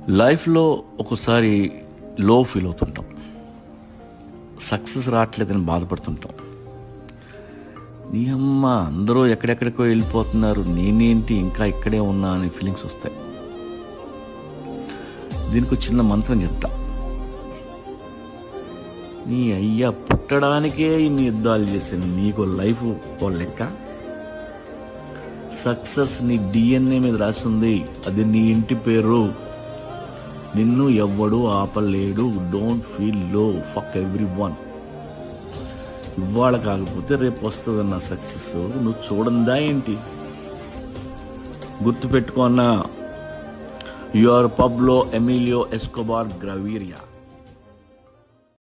లైఫ్లో ఒకసారి లో ఫీల్ అవుతుంటాం సక్సెస్ రావట్లేదని బాధపడుతుంటాం నీ అమ్మ అందరూ ఎక్కడెక్కడికో వెళ్ళిపోతున్నారు నేనేంటి ఇంకా ఇక్కడే ఉన్నా అనే ఫీలింగ్స్ వస్తాయి దీనికి ఒక చిన్న మంత్రం చెప్తా నీ అయ్యా పుట్టడానికే ఇన్ని యుద్ధాలు చేసిన నీకు లైఫ్ ఓ లెక్క సక్సెస్ నీ డిఎన్ఏ మీద రాసి ఉంది అది నీ ఇంటి పేరు నిన్ను ఎవ్వడు ఆపలేడు don't feel low fuck everyone ఇవాళ కాకపోతే రేపు వస్తుందన్న సక్సెస్ నువ్వు చూడందా ఏంటి గుర్తుపెట్టుకున్నా యువర్ పబ్లో ఎమిలియో ఎస్కోబార్ గ్రవీరియా